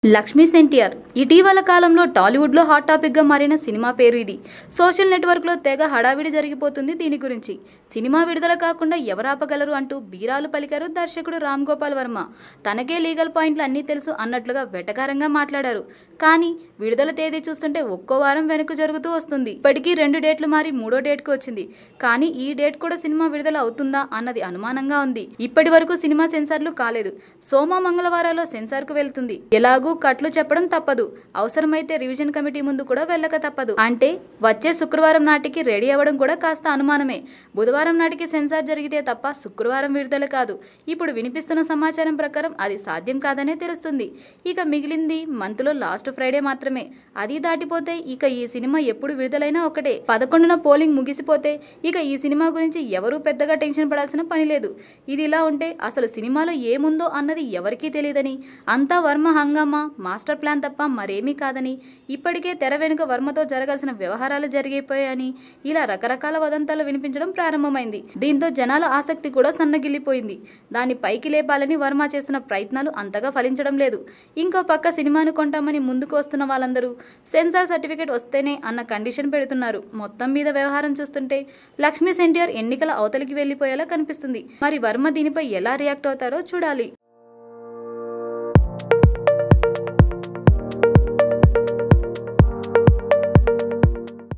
లక్ష్మీ సెంటియర్ ఇటీవల కాలంలో టాలీవుడ్లో హాట్ టాపిక్గా మారిన సినిమా పేరు ఇది సోషల్ నెట్వర్క్లో తెగ హడావిడి జరిగిపోతుంది దీని గురించి సినిమా విడుదల కాకుండా ఎవరు ఆపగలరు అంటూ బీరాలు పలికారు దర్శకుడు రామ్ గోపాల్ వర్మ తనకే లీగల్ పాయింట్లు అన్నీ తెలుసు అన్నట్లుగా వెటకారంగా మాట్లాడారు కానీ విడుదల తేదీ చూస్తుంటే ఒక్కో వారం వెనక్కు జరుగుతూ వస్తుంది ఇప్పటికీ రెండు డేట్లు మారి మూడో డేట్కు వచ్చింది కానీ ఈ డేట్ కూడా సినిమా విడుదల అవుతుందా అన్నది అనుమానంగా ఉంది ఇప్పటి వరకు సినిమా సెన్సార్లు కాలేదు సోమ మంగళవారాల్లో సెన్సార్కు వెళ్తుంది ఎలాగూ కట్లు చెప్పడం తప్పదు అవసరమైతే రివిజన్ కమిటీ ముందు కూడా వెళ్ళక తప్పదు అంటే వచ్చే శుక్రవారం నాటికి రెడీ అవ్వడం కూడా కాస్త అనుమానమే బుధవారం నాటికి సెన్సార్ జరిగితే తప్ప శుక్రవారం విడుదల కాదు ఇప్పుడు వినిపిస్తున్న సమాచారం ప్రకారం అది సాధ్యం కాదనే తెలుస్తుంది ఇక మిగిలింది మంత్లో లాస్ట్ ఫ్రైడే మాత్రమే అది దాటిపోతే ఇక ఈ సినిమా ఎప్పుడు విడుదలైనా ఒకటే పదకొండున పోలింగ్ ముగిసిపోతే ఇక ఈ సినిమా గురించి ఎవరూ పెద్దగా టెన్షన్ పడాల్సిన పని లేదు ఇది ఇలా ఉంటే అసలు సినిమాలో ఏముందో అన్నది ఎవరికీ తెలియదని అంతా వర్మ హంగామా మాస్టర్ ప్లాన్ తప్ప మరేమీ కాదని ఇప్పటికే తెర వెనుక వర్మతో జరగాల్సిన వ్యవహారాలు జరిగిపోయాయని ఇలా రకరకాల వదంతాలు వినిపించడం ప్రారంభమైంది దీంతో జనాల ఆసక్తి కూడా సన్నగిల్లిపోయింది దాన్ని పైకి లేపాలని వర్మ చేస్తున్న ప్రయత్నాలు అంతగా ఫలించడం లేదు ఇంకో పక్క సినిమాను కొంటామని ముందుకు వస్తున్న వాళ్ళందరూ సెన్సార్ సర్టిఫికేట్ వస్తేనే అన్న కండిషన్ పెడుతున్నారు మొత్తం మీద వ్యవహారం చూస్తుంటే లక్ష్మీ సెంటియర్ ఎన్నికల అవతలికి వెళ్లిపోయేలా కనిపిస్తుంది మరి వర్మ దీనిపై ఎలా రియాక్ట్ అవుతారో చూడాలి